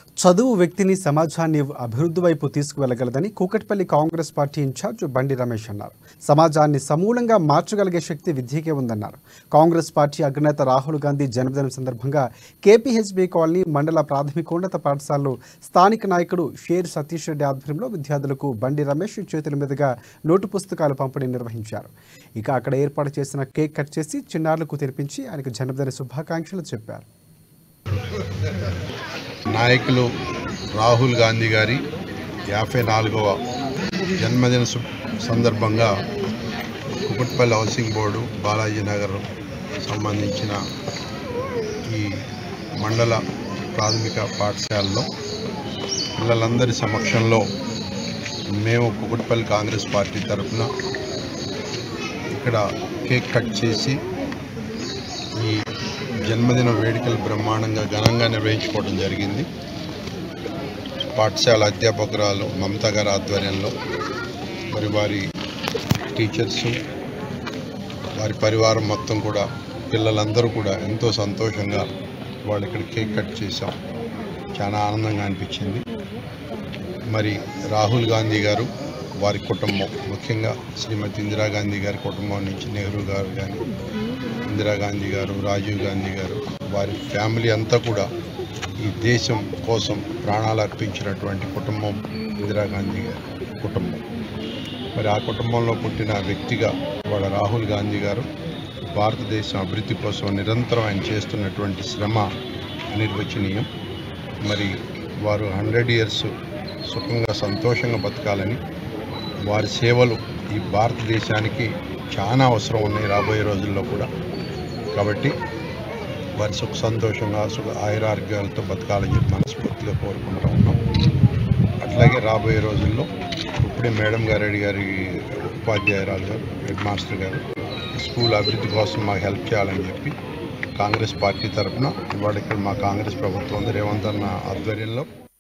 చదువు వ్యక్తిని సమాజాన్ని అభివృద్ధి వైపు తీసుకువెళ్లగలదని కూకట్పల్లి కాంగ్రెస్ పార్టీ ఇన్ఛార్జ్ బండి రమేష్ అన్నారు సమాజాన్ని సమూలంగా మార్చగలిగే శక్తి విద్యకే ఉందన్నారు కాంగ్రెస్ పార్టీ అగ్రనేత రాహుల్ గాంధీ జన్మదినం సందర్భంగా కేపీహెచ్బీ కాలనీ మండల ప్రాథమికోన్నత పాఠశాలలో స్థానిక నాయకుడు షేర్ సతీష్ రెడ్డి ఆధ్వర్యంలో విద్యార్థులకు బండి రమేష్ చేతుల మీదుగా నోటు పుస్తకాలు పంపిణీ నిర్వహించారు ఇక అక్కడ ఏర్పాటు చేసిన కేక్ కట్ చేసి చిన్నారులకు తెరిపించి ఆయనకు జన్మదిన శుభాకాంక్షలు చెప్పారు నాయకులు రాహుల్ గాంధీ గారి యాభై నాలుగవ జన్మదిన సు- సందర్భంగా కుకట్పల్లి హౌసింగ్ బోర్డు బాలాజీ నగర్ సంబంధించిన ఈ మండల ప్రాథమిక పాఠశాలలో పిల్లలందరి సమక్షంలో మేము కుకట్పల్లి కాంగ్రెస్ పార్టీ తరఫున ఇక్కడ కేక్ కట్ చేసి ఈ జన్మదిన వేడుకలు బ్రహ్మాండంగా ఘనంగా నిర్వహించుకోవడం జరిగింది పాఠశాల అధ్యాపకురాలు మమతా గారి ఆధ్వర్యంలో మరి వారి టీచర్స్ వారి పరివారం మొత్తం కూడా పిల్లలందరూ కూడా ఎంతో సంతోషంగా వాళ్ళు ఇక్కడ కేక్ కట్ చేశాం చాలా ఆనందంగా అనిపించింది మరి రాహుల్ గాంధీ గారు వారి కుటుంబం ముఖ్యంగా శ్రీమతి ఇందిరాగాంధీ గారి కుటుంబం నుంచి నెహ్రూ గారు కానీ ఇందిరాగాంధీ గారు రాజీవ్ గాంధీ గారు వారి ఫ్యామిలీ అంతా కూడా ఈ దేశం కోసం ప్రాణాలు అర్పించినటువంటి కుటుంబం ఇందిరాగాంధీ గారి కుటుంబం మరి ఆ కుటుంబంలో పుట్టిన వ్యక్తిగా వాళ్ళ రాహుల్ గాంధీ గారు భారతదేశం అభివృద్ధి కోసం నిరంతరం ఆయన చేస్తున్నటువంటి శ్రమ అనిర్వచనీయం మరి వారు హండ్రెడ్ ఇయర్స్ సుఖంగా సంతోషంగా బతకాలని వారి సేవలు ఈ భారతదేశానికి చాలా అవసరం ఉన్నాయి రాబోయే రోజుల్లో కూడా కాబట్టి వారి సుఖ సంతోషంగా సుఖ ఆయురారోగ్యాలతో బతకాలని చెప్పి మనస్ఫూర్తిగా కోరుకుంటూ ఉన్నాం అట్లాగే రాబోయే రోజుల్లో ఇప్పుడే మేడం గారు గారి ఉపాధ్యాయురాలు గారు హెడ్ మాస్టర్ గారు స్కూల్ అభివృద్ధి కోసం మాకు హెల్ప్ చేయాలని చెప్పి కాంగ్రెస్ పార్టీ తరఫున ఇవాళ ఇక్కడ మా కాంగ్రెస్ ప్రభుత్వం ఉంది రేవంత్ అన్న ఆధ్వర్యంలో